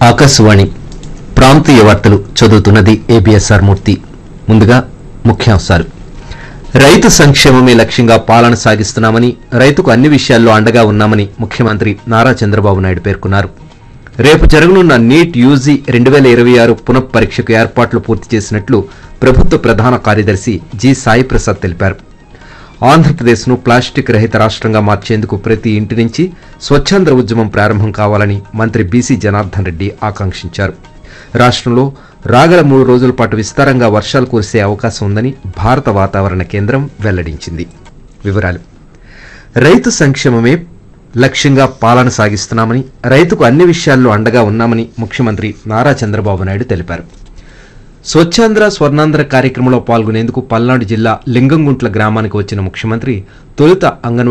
ఆకాశవాణి ప్రాంతీయ వార్తలు చదువుతున్నది ఏబిఎస్ఆర్ మూర్తి ముందుగా ముఖ్యాంశాలు రైతు సంక్షేమమే లక్ష్యంగా పాలన సాగిస్తున్నామని రైతుకు అన్ని విషయాల్లో అండగా ఉన్నామని ముఖ్యమంత్రి నారా చంద్రబాబు నాయుడు పేర్కొన్నారు రేపు జరగనున్న నీట్ యూజీ రెండు వేల ఇరవై ఆరు పునఃపరీక్షకు ఏర్పాట్లు పూర్తి చేసినట్లు ప్రభుత్వ ప్రధాన కార్యదర్శి జి సాయి ప్రసాద్ తెలిపారు ఆంధ్రప్రదేశ్ను ప్లాస్టిక్ రహిత రాష్ట్రంగా మార్చేందుకు ప్రతి ఇంటి నుంచి స్వచ్ఛంద్ర ఉద్యమం ప్రారంభం కావాలని మంత్రి బీసీ జనార్దన్ రెడ్డి ఆకాంక్షించారు రాష్ట్రంలో రాగల మూడు రోజుల పాటు విస్తారంగా వర్షాలు కురిసే అవకాశం ఉందని భారత వాతావరణ కేంద్రం వెల్లడించింది వివరాలు రైతు సంక్షేమమే లక్ష్యంగా పాలన సాగిస్తున్నామని రైతుకు అన్ని విషయాల్లో అండగా ఉన్నామని ముఖ్యమంత్రి నారా చంద్రబాబు నాయుడు తెలిపారు స్వచ్ఛాంధ్ర స్వర్ణాంధ్ర కార్యక్రమంలో పాల్గొనేందుకు పల్నాడు జిల్లా లింగంగుంట్ల గ్రామానికి వచ్చిన ముఖ్యమంత్రి తొలుత అంగన్వాడీ